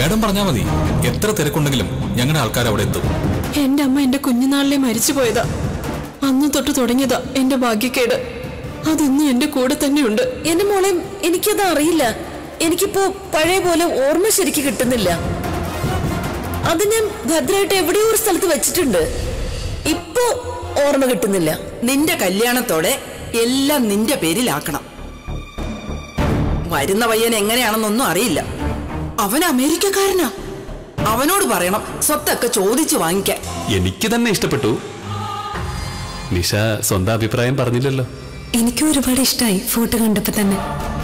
madam പറഞ്ഞാൽ മതി എത്ര തിരക്കുണ്ടെങ്കിലും ഞങ്ങളുടെ ആൾക്കാർ അവിടെ എത്തും എന്റെ അമ്മ എന്റെ കുഞ്ഞുനാളിലെ മരിച്ചു പോയതാ അന്ന് തൊട്ട് തുടങ്ങിയതാ എന്റെ ഭാഗ്യക്കേട് അതിന്നും എന്റെ കൂടെ തന്നെയുണ്ട് എന്റെ മോളെ എനിക്കത് അറിയില്ല എനിക്കിപ്പോ പഴയ പോലെ ഓർമ്മ ശരിക്ക് കിട്ടുന്നില്ല അത് ഞാൻ ഭദ്രമായിട്ട് എവിടെയോ ഒരു സ്ഥലത്ത് വെച്ചിട്ടുണ്ട് ഇപ്പോ ഓർമ്മ കിട്ടുന്നില്ല നിന്റെ കല്യാണത്തോടെ എല്ലാം നിന്റെ പേരിലാക്കണം വരുന്ന പയ്യൻ എങ്ങനെയാണെന്നൊന്നും അറിയില്ല അവൻ അമേരിക്കക്കാരനാ അവനോട് പറയണം സ്വത്തൊക്കെ ചോദിച്ചു വാങ്ങിക്കാൻ എനിക്ക് തന്നെ ഇഷ്ടപ്പെട്ടു നിഷ സ്വന്തം അഭിപ്രായം പറഞ്ഞില്ലല്ലോ എനിക്കും ഒരുപാട് ഇഷ്ടമായി ഫോട്ടോ കണ്ടപ്പോ തന്നെ